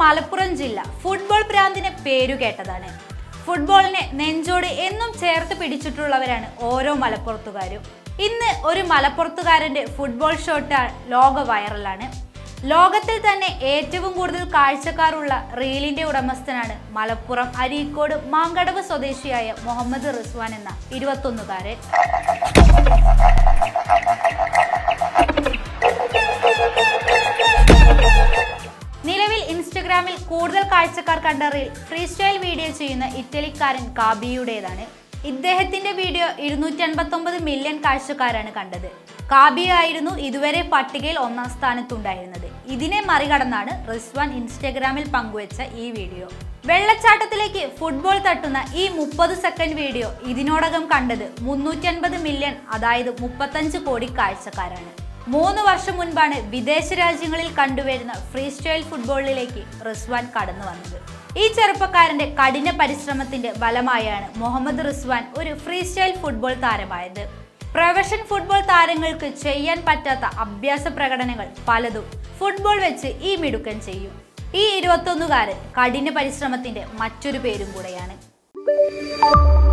മലപ്പുറം ജില്ല ഫുട്ബോൾ ഭ്രാന്തിന് പേരുകേട്ടതാണ് ഫുട്ബോളിനെ നെഞ്ചോട് എന്നും ചേർത്ത് പിടിച്ചിട്ടുള്ളവരാണ് ഓരോ മലപ്പുറത്തുകാരും ഇന്ന് ഒരു മലപ്പുറത്തുകാരന്റെ ഫുട്ബോൾ ഷോട്ട് ലോക വൈറലാണ് ലോകത്തിൽ തന്നെ ഏറ്റവും കൂടുതൽ കാഴ്ചക്കാരുള്ള റീലിന്റെ ഉടമസ്ഥനാണ് മലപ്പുറം അരീക്കോട് മാങ്കടവ് സ്വദേശിയായ മുഹമ്മദ് റിസ്വാൻ എന്ന ഇരുപത്തൊന്നുകാരൻ നിലവിൽ ഇൻസ്റ്റഗ്രാമിൽ കൂടുതൽ കാഴ്ചക്കാർ കണ്ട റീൽ ഫ്രീ സ്റ്റൈൽ വീഡിയോ ചെയ്യുന്ന ഇറ്റലിക്കാരൻ കാബിയുടേതാണ് ഇദ്ദേഹത്തിന്റെ വീഡിയോ ഇരുന്നൂറ്റി അൻപത്തൊമ്പത് മില്യൺ കാഴ്ചക്കാരാണ് കണ്ടത് കാബിയ ആയിരുന്നു ഇതുവരെ പട്ടികയിൽ ഒന്നാം സ്ഥാനത്തുണ്ടായിരുന്നത് ഇതിനെ മറികടന്നാണ് റിസ്വാൻ ഇൻസ്റ്റഗ്രാമിൽ പങ്കുവച്ച ഈ വീഡിയോ വെള്ളച്ചാട്ടത്തിലേക്ക് ഫുട്ബോൾ തട്ടുന്ന ഈ മുപ്പത് സെക്കൻഡ് വീഡിയോ ഇതിനോടകം കണ്ടത് മുന്നൂറ്റി അൻപത് മില്യൺ അതായത് മുപ്പത്തഞ്ച് കോടി കാഴ്ചക്കാരാണ് മൂന്ന് വർഷം മുൻപാണ് വിദേശ രാജ്യങ്ങളിൽ കണ്ടുവരുന്ന ഫ്രീ സ്റ്റൈൽ ഫുട്ബോളിലേക്ക് റിസ്വാൻ കടന്നു വന്നത് ഈ ചെറുപ്പക്കാരന്റെ കഠിന പരിശ്രമത്തിന്റെ ഫലമായാണ് മുഹമ്മദ് റിസ്വാൻ ഒരു ഫ്രീ സ്റ്റൈൽ ഫുട്ബോൾ താരമായത് പ്രൊഫഷൻ ഫുട്ബോൾ താരങ്ങൾക്ക് ചെയ്യാൻ പറ്റാത്ത അഭ്യാസ പ്രകടനങ്ങൾ പലതും ഫുട്ബോൾ വെച്ച് ഈ മിടുക്കൻ ചെയ്യും ഈ ഇരുപത്തൊന്നുകാരൻ കഠിന പരിശ്രമത്തിന്റെ മറ്റൊരു പേരും കൂടെയാണ്